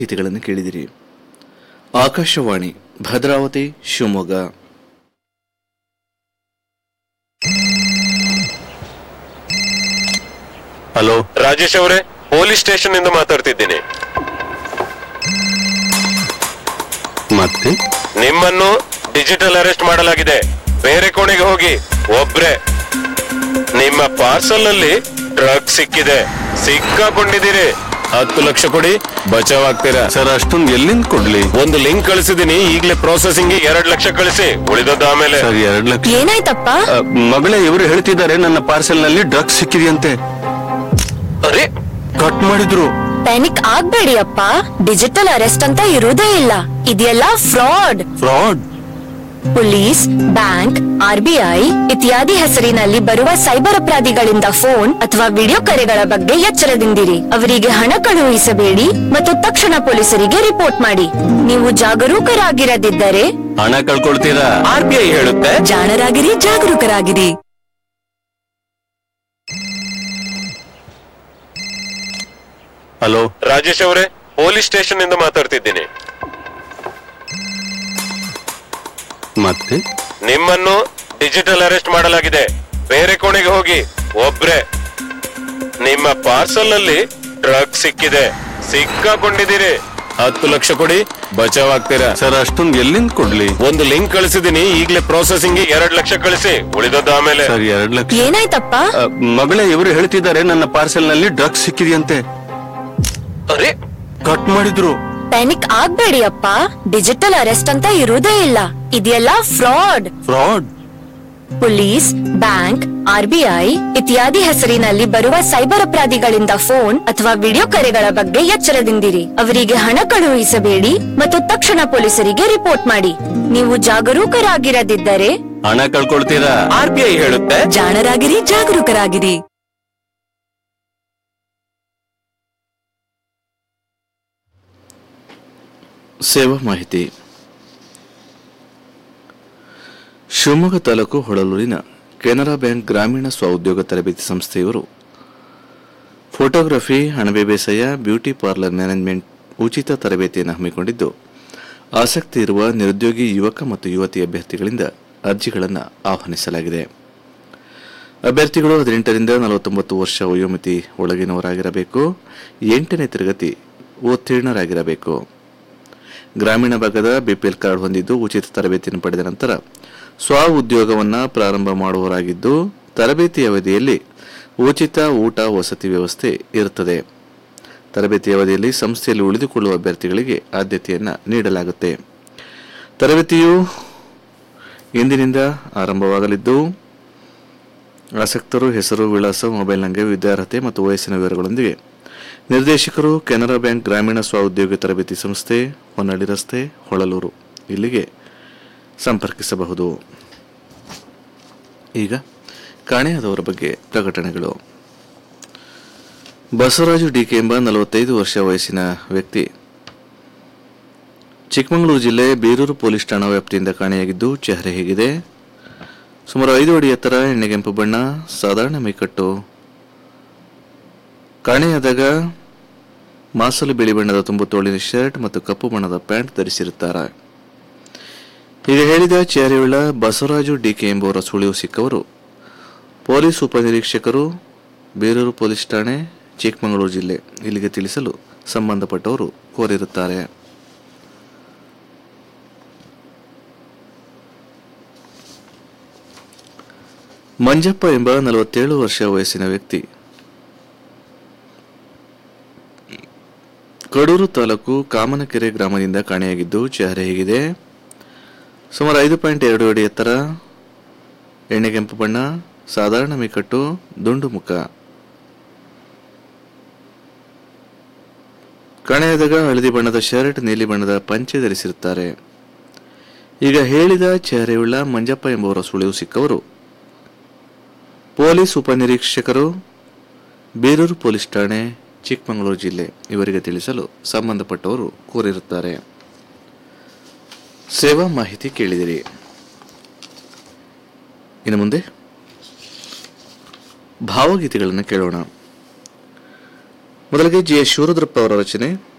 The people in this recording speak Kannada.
ಗೀತೆಗಳನ್ನು ಕೇಳಿದಿರಿ ಆಕಾಶವಾಣಿ ಭದ್ರಾವತಿ ಶಿವಮೊಗ್ಗ ಹಲೋ ರಾಜೇಶ್ ಅವರೇ ಪೊಲೀಸ್ ಸ್ಟೇಷನ್ ಇಂದ ಮಾತಾಡ್ತಿದ್ದೀನಿ ಮತ್ತೆ ನಿಮ್ಮನ್ನು ಡಿಜಿಟಲ್ ಅರೆಸ್ಟ್ ಮಾಡಲಾಗಿದೆ ಬೇರೆ ಕೋಣೆಗೆ ಹೋಗಿ ಒಬ್ರೆ ನಿಮ್ಮ ಪಾರ್ಸಲ್ ನಲ್ಲಿ ಡ್ರಗ್ ಸಿಕ್ಕಿದೆ ಸಿಕ್ಕಾಕೊಂಡಿದ್ದೀರಿ ಹತ್ತು ಲಕ್ಷ ಕೊಡಿ ಬಚಾವ್ ಆಗ್ತೀರಾ ಸರ್ ಅಷ್ಟೊಂದು ಎಲ್ಲಿಂದ ಕೊಡ್ಲಿ ಒಂದು ಲಿಂಕ್ ಕಳಿಸಿದೀನಿ ಈಗಲೇ ಪ್ರೊಸೆಸಿಂಗ್ ಎರಡ್ ಲಕ್ಷ ಕಳಿಸಿ ಉಳಿದದ್ದು ಆಮೇಲೆ ಸರ್ ಎರಡ್ ಲಕ್ಷ ಏನಾಯ್ತಪ್ಪ ಅ, ಮಗಳೇ ಇವರು ಹೇಳ್ತಿದ್ದಾರೆ ನನ್ನ ಪಾರ್ಸೆಲ್ ನಲ್ಲಿ ಡ್ರಗ್ಸ್ ಸಿಕ್ಕಿದೆಯಂತೆ ಅರೆ ಕಟ್ ಮಾಡಿದ್ರು ಪ್ಯಾನಿಕ್ ಆಗ್ಬೇಡಿ ಅಪ್ಪ ಡಿಜಿಟಲ್ ಅರೆಸ್ಟ್ ಅಂತ ಇರುವುದೇ ಇಲ್ಲ ಇದೆಲ್ಲ fraud fraud police bank RBI ಇತ್ಯಾದಿ ಹೆಸರಿನಲ್ಲಿ ಬರುವ ಸೈಬರ್ ಅಪರಾಧಿಗಳಿಂದ ಫೋನ್ ಅಥವಾ ವಿಡಿಯೋ ಕರೆಗಳ ಬಗ್ಗೆ ಎಚ್ಚರದಿಂದಿರಿ ಅವರಿಗೆ ಹಣ ಕಳುಹಿಸಬೇಡಿ ಮತ್ತು ತಕ್ಷಣ ಪೊಲೀಸರಿಗೆ ರಿಪೋರ್ಟ್ ಮಾಡಿ ನೀವು ಜಾಗರೂಕರಾಗಿರದಿದ್ದರೆ ಹಣ ಕಳ್ಕೊಳ್ತೀರಾ ಆರ್ ಬಿ ಐ ಹೇಳುತ್ತೆ ಜಾಣರಾಗಿರಿ ಜಾಗರೂಕರಾಗಿರಿ ಹಲೋ ರಾಜೇಶ್ ಅವರೇ ಪೊಲೀಸ್ ಸ್ಟೇಷನ್ ಇಂದ ಮಾತಾಡ್ತಿದ್ದೀನಿ ಮತ್ತೆ ನಿಮ್ಮನ್ನು ಡಿಜಿಟಲ್ ಅರೆಸ್ಟ್ ಮಾಡಲಾಗಿದೆ ಬೇರೆ ಕೋಣೆಗೆ ಹೋಗಿ ಒಬ್ರೆ ನಿಮ್ಮ ಪಾರ್ಸಲ್ ನಲ್ಲಿ ಡ್ರಗ್ ಸಿಕ್ಕಿದೆ ಸಿಕ್ಕಾಕೊಂಡಿದ್ದೀರಿ ಹತ್ತು ಲಕ್ಷ ಕೊಡಿ ಬಚಾವ್ ಆಗ್ತೀರಾ ಸರ್ ಅಷ್ಟೊಂದು ಎಲ್ಲಿಂದ ಕೊಡ್ಲಿ ಒಂದು ಲಿಂಕ್ ಕಳಿಸಿದೀನಿ ಈಗಲೇ ಪ್ರೊಸೆಸಿಂಗ್ ಎರಡ್ ಲಕ್ಷ ಕಳಿಸಿ ಉಳಿದದ್ದು ಆಮೇಲೆ ಸರ್ ಎರಡ್ ಲಕ್ಷ ಏನಾಯ್ತಪ್ಪ ಅ, ಮಗಳೇ ಇವರು ಹೇಳ್ತಿದ್ದಾರೆ ನನ್ನ ಪಾರ್ಸೆಲ್ ನಲ್ಲಿ ಡ್ರಗ್ಸ್ ಸಿಕ್ಕಿದೆಯಂತೆ ಅರೆ ಕಟ್ ಮಾಡಿದ್ರು ಪ್ಯಾನಿಕ್ ಆಗ್ಬೇಡಿ ಅಪ್ಪ ಡಿಜಿಟಲ್ ಅರೆಸ್ಟ್ ಅಂತ ಇರುವುದೇ ಇಲ್ಲ ಇದೆಲ್ಲ fraud fraud police bank RBI ಇತ್ಯಾದಿ ಹೆಸರಿನಲ್ಲಿ ಬರುವ ಸೈಬರ್ ಅಪರಾಧಿಗಳಿಂದ ಫೋನ್ ಅಥವಾ ವಿಡಿಯೋ ಕರೆಗಳ ಬಗ್ಗೆ ಎಚ್ಚರದಿಂದಿರಿ ಅವರಿಗೆ ಹಣ ಕಳುಹಿಸಬೇಡಿ ಮತ್ತು ತಕ್ಷಣ ಪೊಲೀಸರಿಗೆ ರಿಪೋರ್ಟ್ ಮಾಡಿ ನೀವು ಜಾಗರೂಕರಾಗಿರದಿದ್ದರೆ ಹಣ ಕಳ್ಕೊಳ್ತೀರಾ ಆರ್ ಬಿ ಐ ಹೇಳುತ್ತೆ ಜಾಣರಾಗಿರಿ ಜಾಗರೂಕರಾಗಿರಿ ಸೇವಾ ಮಾಹಿತಿ ಶಿವಮೊಗ್ಗ ತಾಲೂಕು ಹೊಳಲೂರಿನ ಕೆನರಾ ಬ್ಯಾಂಕ್ ಗ್ರಾಮೀಣ ಸ್ವಉದ್ಯೋಗ ತರಬೇತಿ ಸಂಸ್ಥೆಯವರು ಫೋಟೋಗ್ರಫಿ ಅಣಬೆ ಬೇಸಾಯ ಬ್ಯೂಟಿ ಪಾರ್ಲರ್ ಮ್ಯಾನೇಜ್ಮೆಂಟ್ ಉಚಿತ ತರಬೇತಿಯನ್ನು ಹಮ್ಮಿಕೊಂಡಿದ್ದು ಆಸಕ್ತಿ ಇರುವ ನಿರುದ್ಯೋಗಿ ಯುವಕ ಮತ್ತು ಯುವತಿ ಅಭ್ಯರ್ಥಿಗಳಿಂದ ಅರ್ಜಿಗಳನ್ನು ಆಹ್ವಾನಿಸಲಾಗಿದೆ ಅಭ್ಯರ್ಥಿಗಳು ಹದಿನೆಂಟರಿಂದ ನಲವತ್ತೊಂಬತ್ತು ವರ್ಷ ವಯೋಮಿತಿ ಒಳಗಿನವರಾಗಿರಬೇಕು ಎಂಟನೇ ತರಗತಿ ಉತ್ತೀರ್ಣರಾಗಿರಬೇಕು ಗ್ರಾಮೀಣ ಭಾಗದ ಬಿಪಿಎಲ್ ಕಾರ್ಡ್ ಹೊಂದಿದ್ದು ಉಚಿತ ತರಬೇತಿಯನ್ನು ಪಡೆದ ನಂತರ ಸ್ವ ಉದ್ಯೋಗವನ್ನು ಪ್ರಾರಂಭ ಮಾಡುವವರಾಗಿದ್ದು ತರಬೇತಿ ಅವಧಿಯಲ್ಲಿ ಉಚಿತ ಊಟ ವಸತಿ ವ್ಯವಸ್ಥೆ ಇರುತ್ತದೆ ತರಬೇತಿ ಅವಧಿಯಲ್ಲಿ ಸಂಸ್ಥೆಯಲ್ಲಿ ಉಳಿದುಕೊಳ್ಳುವ ಅಭ್ಯರ್ಥಿಗಳಿಗೆ ಆದ್ಯತೆಯನ್ನು ನೀಡಲಾಗುತ್ತೆ ತರಬೇತಿಯು ಇಂದಿನಿಂದ ಆರಂಭವಾಗಲಿದ್ದು ಆಸಕ್ತರು ಹೆಸರು ವಿಳಾಸ ಮೊಬೈಲ್ ಸಂಖ್ಯೆ ವಿದ್ಯಾರ್ಹತೆ ಮತ್ತು ವಯಸ್ಸಿನ ವಿವರಗಳೊಂದಿಗೆ ನಿರ್ದೇಶಕರು ಕೆನರಾ ಬ್ಯಾಂಕ್ ಗ್ರಾಮೀಣ ಸ್ವಉದ್ಯೋಗ ತರಬೇತಿ ಸಂಸ್ಥೆ ಹೊನ್ನಳ್ಳಿ ರಸ್ತೆ ಹೊಳಲೂರು ಇಲ್ಲಿಗೆ ಸಂಪರ್ಕಿಸಬಹುದು ಈಗ ಕಾಣೆಯಾದವರ ಬಗ್ಗೆ ಪ್ರಕಟಣೆಗಳು ಬಸವರಾಜು ಡಿಕೆ ಎಂಬ ನಲವತ್ತೈದು ವರ್ಷ ವಯಸ್ಸಿನ ವ್ಯಕ್ತಿ ಚಿಕ್ಕಮಗಳೂರು ಜಿಲ್ಲೆ ಬೀರೂರು ಪೊಲೀಸ್ ಠಾಣಾ ವ್ಯಾಪ್ತಿಯಿಂದ ಕಾಣೆಯಾಗಿದ್ದು ಚೆಹರೆ ಹೇಗಿದೆ ಸುಮಾರು ಐದು ಅಡಿ ಎತ್ತರ ಎಣ್ಣೆಗೆಂಪು ಬಣ್ಣ ಸಾಧಾರಣ ಮೈಕಟ್ಟು ಕಾಣೆಯಾದಾಗ ಮಾಸಲು ಬಿಳಿ ಬಣ್ಣದ ತುಂಬು ತೋಳಿನ ಶರ್ಟ್ ಮತ್ತು ಕಪ್ಪು ಬಣ್ಣದ ಪ್ಯಾಂಟ್ ಧರಿಸಿರುತ್ತಾರೆ ಈಗ ಹೇಳಿದ ಚೇರೆಯುಳ್ಳ ಬಸವರಾಜು ಡಿಕೆ ಎಂಬುವರ ಸುಳಿವು ಸಿಕ್ಕವರು ಪೊಲೀಸ್ ಉಪನಿರೀಕ್ಷಕರು ಬೇರೂರು ಪೊಲೀಸ್ ಠಾಣೆ ಚಿಕ್ಕಮಗಳೂರು ಜಿಲ್ಲೆ ಇಲ್ಲಿಗೆ ತಿಳಿಸಲು ಸಂಬಂಧಪಟ್ಟವರು ಕೋರಿರುತ್ತಾರೆ ಮಂಜಪ್ಪ ಎಂಬ ನಲವತ್ತೇಳು ವರ್ಷ ವಯಸ್ಸಿನ ವ್ಯಕ್ತಿ ಕಡೂರು ತಾಲೂಕು ಕಾಮನಕೆರೆ ಗ್ರಾಮದಿಂದ ಕಾಣೆಯಾಗಿದ್ದು ಚೆಹರೆ ಹೇಗಿದೆ ಸುಮಾರು ಐದು ಪಾಯಿಂಟ್ ಎರಡು ಅಡಿ ಎತ್ತರ ಎಣ್ಣೆಗೆಂಪು ಬಣ್ಣ ಸಾಧಾರಣ ಮೈಕಟ್ಟು ದುಂಡು ಮುಖ ಕಾಣೆಯಾದಾಗ ಹಳದಿ ಬಣ್ಣದ ಶರ್ಟ್ ನೀಲಿ ಬಣ್ಣದ ಪಂಚೆ ಧರಿಸಿರುತ್ತಾರೆ ಈಗ ಹೇಳಿದ ಚೆಹರೆಯುಳ್ಳ ಮಂಜಪ್ಪ ಎಂಬುವರ ಸುಳಿವು ಸಿಕ್ಕವರು ಪೊಲೀಸ್ ಉಪನಿರೀಕ್ಷಕರು ಬೀರೂರು ಪೊಲೀಸ್ ಠಾಣೆ ಚಿಕ್ಕಮಗಳೂರು ಜಿಲ್ಲೆ ಇವರಿಗೆ ತಿಳಿಸಲು ಸಂಬಂಧಪಟ್ಟವರು ಕೋರಿರುತ್ತಾರೆ ಸೇವಾ ಮಾಹಿತಿ ಕೇಳಿದಿರಿ ಇನ್ನು ಮುಂದೆ ಭಾವಗೀತೆಗಳನ್ನು ಕೇಳೋಣ ಮೊದಲಿಗೆ ಜಿ ಎಸ್ ಶಿವರುದ್ರಪ್ಪ ಅವರ ರಚನೆ